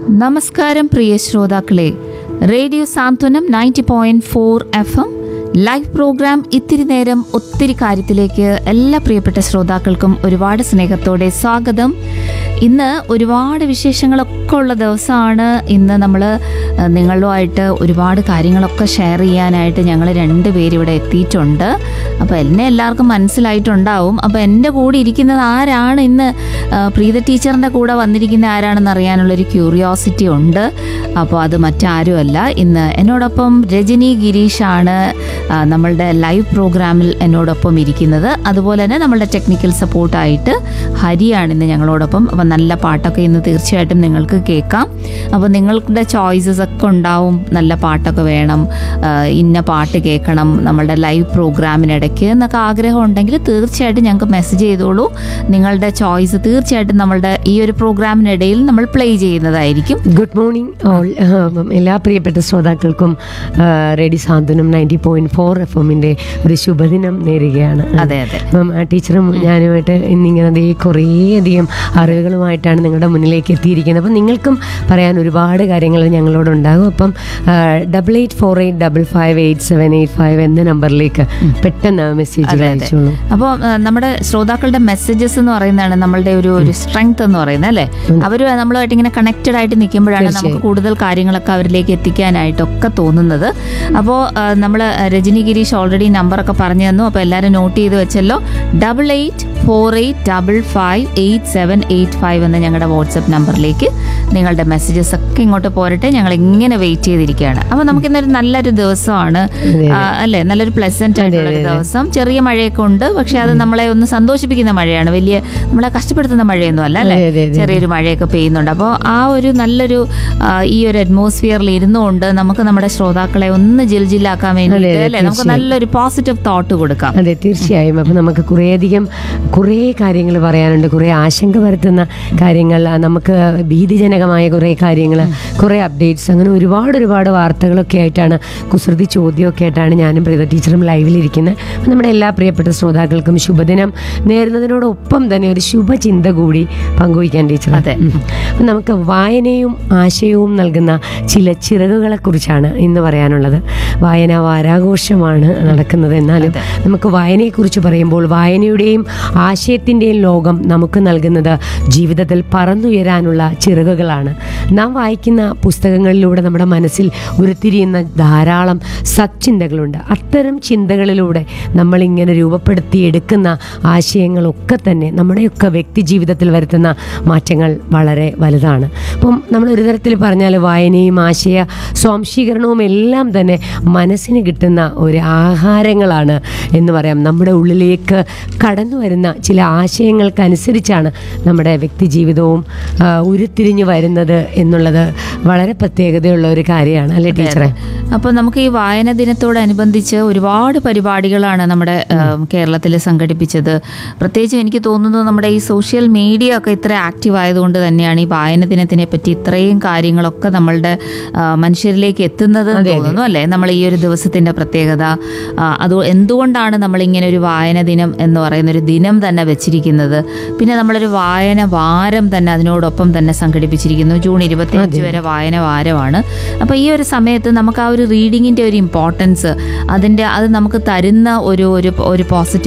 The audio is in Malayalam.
നമസ്കാരം പ്രിയ ശ്രോതാക്കളെ radio Santhwanam ninety point four F M live program ഇത്തിരി നേരം ഒത്തിരി കാര്യത്തിലേക്ക് എല്ലാ പ്രിയപ്പെട്ട ശ്രോതാക്കൾക്കും ഒരുപാട് സ്നേഹത്തോടെ സ്വാഗതം ഇന്ന് ഒരുപാട് വിശേഷങ്ങളൊക്കെ ഉള്ള ദിവസമാണ് ഇന്ന് നമ്മൾ നിങ്ങളുമായിട്ട് ഒരുപാട് കാര്യങ്ങളൊക്കെ ഷെയർ ചെയ്യാനായിട്ട് ഞങ്ങൾ രണ്ടുപേരും ഇവിടെ എത്തിയിട്ടുണ്ട് അപ്പോൾ എന്നെ എല്ലാവർക്കും മനസ്സിലായിട്ടുണ്ടാവും അപ്പോൾ എൻ്റെ കൂടെ ഇരിക്കുന്നത് ആരാണ് ഇന്ന് ആ, പ്രീത ടീച്ചറിൻ്റെ കൂടെ വന്നിരിക്കുന്ന ആരാണെന്ന് അറിയാനുള്ളൊരു ക്യൂറിയോസിറ്റി ഉണ്ട് അപ്പോൾ അത് മറ്റാരുമല്ല ഇന്ന് എന്നോടൊപ്പം രജനി ഗിരീഷാണ് ആ, നമ്മളുടെ ലൈവ് പ്രോഗ്രാമിൽ എന്നോടൊപ്പം ഇരിക്കുന്നത് അതുപോലെ തന്നെ നമ്മളുടെ ടെക്നിക്കൽ സപ്പോർട്ടായിട്ട് ഹരിയാണ് ഇന്ന് ഞങ്ങളോടൊപ്പം അപ്പം നല്ല പാട്ടൊക്കെ ഇന്ന് തീർച്ചയായിട്ടും നിങ്ങൾക്ക് കേൾക്കാം അപ്പോൾ നിങ്ങളുടെ ചോയ്സസ് ഒക്കെ ഉണ്ടാവും നല്ല പാട്ടൊക്കെ വേണം ആ, ഇന്ന പാട്ട് കേൾക്കണം നമ്മളുടെ ലൈവ് പ്രോഗ്രാമിനിടയ്ക്ക് എന്നൊക്കെ ആഗ്രഹം ഉണ്ടെങ്കിൽ തീർച്ചയായിട്ടും ഞങ്ങൾക്ക് മെസ്സേജ് ചെയ്തോളൂ നിങ്ങളുടെ ചോയ്സ് തീർച്ചയായിട്ടും നമ്മളുടെ ഈ ഒരു പ്രോഗ്രാമിനിടയിൽ നമ്മൾ പ്ലേ ചെയ്യുന്നതായിരിക്കും ഗുഡ് മോർണിംഗ് ഓൾ എല്ലാ പ്രിയപ്പെട്ട ശ്രോതാക്കൾക്കും radio Santhwanam ninety point four F എമ്മിൻ്റെ ഒരു ശുഭദിനം നേരുകയാണ് അതെ അതെ അപ്പം ആ ടീച്ചറും ഞാനുമായിട്ട് ഇന്നിങ്ങനെ ദേ കുറേയധികം അറിവുകളുമായിട്ടാണ് നിങ്ങളുടെ മുന്നിലേക്ക് എത്തിയിരിക്കുന്നത് അപ്പം നിങ്ങൾക്കും പറയാൻ ഒരുപാട് കാര്യങ്ങൾ ഞങ്ങളോടുണ്ടാകും അപ്പം double eight four eight double five eight seven eight five എന്ന നമ്പറിലേക്ക് പെട്ടെന്ന് മെസ്സേജ് അതെ, അതെ. അയച്ചോളൂ അപ്പോൾ നമ്മുടെ ശ്രോതാക്കളുടെ മെസ്സേജസ് എന്ന് പറയുന്നതാണ് നമ്മളുടെ ഒരു ഒരു സ്ട്രെങ്ത് എന്ന് പറയുന്നത് അല്ലേ അവർ നമ്മളുമായിട്ട് ഇങ്ങനെ കണക്റ്റഡ് ആയിട്ട് നിൽക്കുമ്പോഴാണ് നമുക്ക് തീർച്ചയായും. കൂടുതൽ കാര്യങ്ങളൊക്കെ അവരിലേക്ക് എത്തിക്കാനായിട്ടൊക്കെ തോന്നുന്നത് അപ്പോൾ നമ്മൾ രജനി ഗിരീഷ് ഓൾറെഡി നമ്പറൊക്കെ പറഞ്ഞു തന്നു അപ്പോൾ എല്ലാവരും നോട്ട് ചെയ്ത് വെച്ചല്ലോ double eight four eight double five eight seven eight five എന്ന ഞങ്ങളുടെ വാട്സപ്പ് നമ്പറിലേക്ക് നിങ്ങളുടെ മെസ്സേജസ് ഒക്കെ ഇങ്ങോട്ട് പോരട്ടെ ഞങ്ങൾ ഇങ്ങനെ വെയിറ്റ് ചെയ്തിരിക്കുകയാണ് അപ്പോൾ നമുക്കിന്നൊരു നല്ലൊരു ദിവസമാണ് അതെ. ആ, അല്ലേ നല്ലൊരു പ്ലസന്റ് ആയിട്ടുള്ള ഒരു ദിവസം ചെറിയ മഴയൊക്കെ ഉണ്ട് പക്ഷെ അത് നമ്മളെ ഒന്ന് സന്തോഷിപ്പിക്കുന്ന മഴയാണ് വലിയ നമ്മളെ കഷ്ടപ്പെടുത്തുന്ന മഴയൊന്നും അല്ല അല്ലേ അതെ, അതെ, അതെ. ചെറിയൊരു മഴയൊക്കെ പെയ്യുന്നുണ്ട് അപ്പോൾ ആ ഒരു നല്ലൊരു ആ, ഈ ഒരു അറ്റ്മോസ്ഫിയറിൽ ഇരുന്നുകൊണ്ട് നമുക്ക് നമ്മുടെ ശ്രോതാക്കളെ ഒന്ന് ജിൽജില്ലാക്കാൻ വേണ്ടിയിട്ട് അതെ, അല്ലേ നമുക്ക് തീർച്ചയായും. നല്ലൊരു പോസിറ്റീവ് തോട്ട് കൊടുക്കാം അതെ തീർച്ചയായും അപ്പം നമുക്ക് കുറേയധികം കുറേ കാര്യങ്ങൾ പറയാനുണ്ട് കുറേ ആശങ്ക വരുത്തുന്ന കാര്യങ്ങൾ ആ, നമുക്ക് ഭീതിജനകമായ കുറേ കാര്യങ്ങൾ കുറേ അപ്ഡേറ്റ്സ് അങ്ങനെ ഒരുപാട് ഒരുപാട് വാർത്തകളൊക്കെ ആയിട്ടാണ് കുസൃതി ചോദ്യമൊക്കെ ആയിട്ടാണ് ഞാനും പ്രീത ടീച്ചറും ലൈവിലിരിക്കുന്നത് അപ്പം നമ്മുടെ എല്ലാ പ്രിയപ്പെട്ട ശ്രോതാക്കൾക്കും ശുഭദിനം നേരുന്നതിനോടൊപ്പം തന്നെ ഒരു ശുഭചിന്ത കൂടി പങ്കുവയ്ക്കാൻ ടീച്ചർ അതെ. അപ്പം നമുക്ക് വായനയും ആശയവും നൽകുന്ന ചില ചിറകുകളെ കുറിച്ചാണ് ഇന്ന് പറയാനുള്ളത് വായന വാരാഘോഷമാണ് നടക്കുന്നത് എന്നാലും നമുക്ക് വായനയെക്കുറിച്ച് പറയുമ്പോൾ വായനയുടെയും ആശയത്തിൻ്റെയും ലോകം നമുക്ക് നൽകുന്നത് ജീവിതത്തിൽ പറന്നുയരാനുള്ള ചിറകുകളാണ് നാം വായിക്കുന്ന പുസ്തകങ്ങളിലൂടെ നമ്മുടെ മനസ്സിൽ ഉരുത്തിരിയുന്ന ധാരാളം സച്ചിന്തകളുണ്ട് അത്തരം ചിന്തകളിലൂടെ നമ്മളിങ്ങനെ രൂപപ്പെടുത്തിയെടുക്കുന്ന ആശയങ്ങളൊക്കെ തന്നെ നമ്മുടെയൊക്കെ വ്യക്തി ജീവിതത്തിൽ വരുത്തുന്ന മാറ്റങ്ങൾ വളരെ വലുതാണ് അപ്പം നമ്മൾ ഒരു തരത്തിൽ പറഞ്ഞാൽ വായനയും ആശയ സ്വാംശീകരണവും എല്ലാം തന്നെ മനസ്സിന് കിട്ടുന്ന ഒരു ആഹാരങ്ങളാണ് എന്ന് പറയാം നമ്മുടെ ഉള്ളിലേക്ക് കടന്നു വരുന്ന ചില ആശയങ്ങൾക്കനുസരിച്ചാണ് നമ്മുടെ വ്യക്തി ജീവിതവും ആ, ഉരുത്തിരിഞ്ഞു വരുന്നത് എന്നുള്ളത് വളരെ പ്രത്യേകതയുള്ള ഒരു കാര്യമാണ് അല്ലേ ടീച്ചറെ അപ്പോൾ നമുക്ക് ഈ വായന ദിനത്തോടനുബന്ധിച്ച് ഒരുപാട് പരിപാടികളാണ് നമ്മുടെ കേരളത്തിൽ സംഘടിപ്പിച്ചത് പ്രത്യേകിച്ചും എനിക്ക് തോന്നുന്നു നമ്മുടെ ഈ സോഷ്യൽ മീഡിയ ഒക്കെ ഇത്ര ആക്റ്റീവ് ആയതുകൊണ്ട് തന്നെയാണ് ഈ വായന ദിനത്തിനെ പറ്റി ഇത്രയും കാര്യങ്ങളൊക്കെ നമ്മളുടെ ആ, മനുഷ്യരിലേക്ക് എത്തുന്നത് എന്ന് തോന്നുന്നു അല്ലേ നമ്മൾ ഈ ഒരു ദിവസത്തിന്റെ പ്രത്യേകത ആ, അത് എന്തുകൊണ്ടാണ് നമ്മൾ ഇങ്ങനെ ഒരു വായന ദിനം എന്ന് പറയുന്ന ഒരു ദിനം തന്നെ വെച്ചിരിക്കുന്നത് പിന്നെ നമ്മളൊരു വായന വാരം തന്നെ അതിനോടൊപ്പം തന്നെ സംഘടിപ്പിച്ചിരിക്കുന്നു ജൂൺ ഇരുപത്തിയഞ്ച് വരെ വായന വാരമാണ് അപ്പോൾ ഈ ഒരു സമയത്ത് നമുക്ക് ആ ഒരു റീഡിങ്ങിൻ്റെ ഒരു ഇമ്പോർട്ടൻസ് അതിൻ്റെ അത് നമുക്ക് തരുന്ന ഒരു ഒരു ഒരു പോസിറ്റീവ്